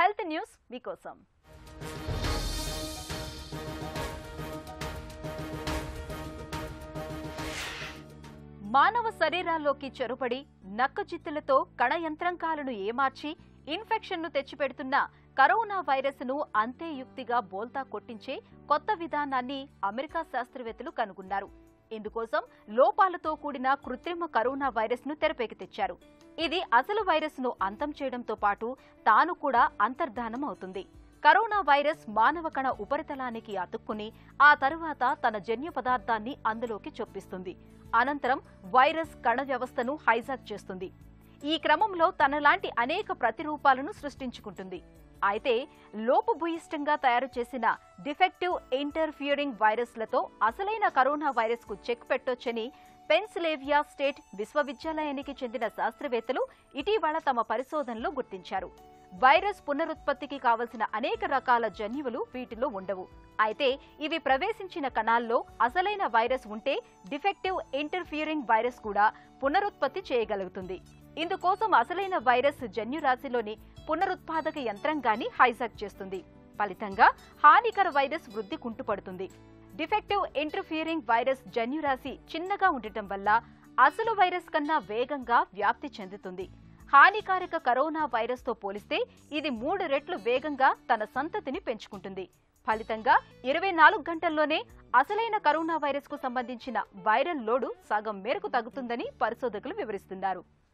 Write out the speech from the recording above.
health news మీకోసం మానవ శరీరాల్లోకి చొరబడి నక్కజిత్తులతో కణ యంత్రాంగాలను ఏమార్చి ఇన్ఫెక్షన్ను తెచ్చిపెడుతున్న కరోనా వైరస్ ను అంతే యుక్తిగా బోల్తా కొట్టించే కొత్త విధానాన్ని అమెరికా శాస్త్రవేత్తలు కనుగొన్నారు ఇందుకోసం లోపాలతో కూడిన కృత్రిమ కరోనా వైరస్ ను తెరపైకి తెచ్చారు ఇది అసలు వైరస్ ను అంతం చేయడంతో పాటు తాను కూడా అంతర్ధానం అవుతుంది కరోనా వైరస్ మానవ కణ ఉపరితలానికి అతుక్కుని ఆ తరువాత తన జన్యు పదార్థాన్ని అందులోకి చొప్పిస్తుంది అనంతరం వైరస్ కణ వ్యవస్థను హైజాక్ చేస్తుంది ఈ క్రమంలో తనలాంటి అనేక ప్రతిరూపాలను సృష్టించుకుంటుంది అయితే లోపభూయిష్టంగా తయారు చేసిన డిఫెక్టివ్ ఇంటర్ఫియరింగ్ వైరస్లతో అసలైన కరోనా వైరస్ కు చెక్ పెట్టొచ్చని పెన్సిలేవియా స్టేట్ విశ్వవిద్యాలయానికి చెందిన శాస్త్రవేత్తలు ఇటీవల తమ పరిశోధనలో గుర్తించారు వైరస్ పునరుత్పత్తికి కావలసిన అనేక రకాల జన్యువులు వీటిలో ఉండవు అయితే ఇవి ప్రవేశించిన కణాల్లో అసలైన వైరస్ ఉంటే డిఫెక్టివ్ ఇంటర్ఫియరింగ్ వైరస్ కూడా పునరుత్పత్తి చేయగలుగుతుంది ఇందుకోసం అసలైన వైరస్ జన్యురాశిలోని పునరుత్పాదక యంత్రాంగాన్ని హైజాక్ చేస్తుంది ఫలితంగా హానికర వైరస్ వృద్ధి కుంటుపడుతుంది డిఫెక్టివ్ ఇంటర్ఫియరింగ్ వైరస్ జన్యురాశి చిన్నగా ఉండటం వల్ల అసలు వైరస్ కన్నా వేగంగా వ్యాప్తి చెందుతుంది హానికారక కరోనా వైరస్ తో పోలిస్తే ఇది మూడు రెట్లు వేగంగా తన సంతతిని పెంచుకుంటుంది ఫలితంగా ఇరవై నాలుగు గంటల్లోనే అసలైన కరోనా వైరస్ కు సంబంధించిన వైరల్ లోడు సగం మేరకు తగ్గుతుందని పరిశోధకులు వివరిస్తున్నారు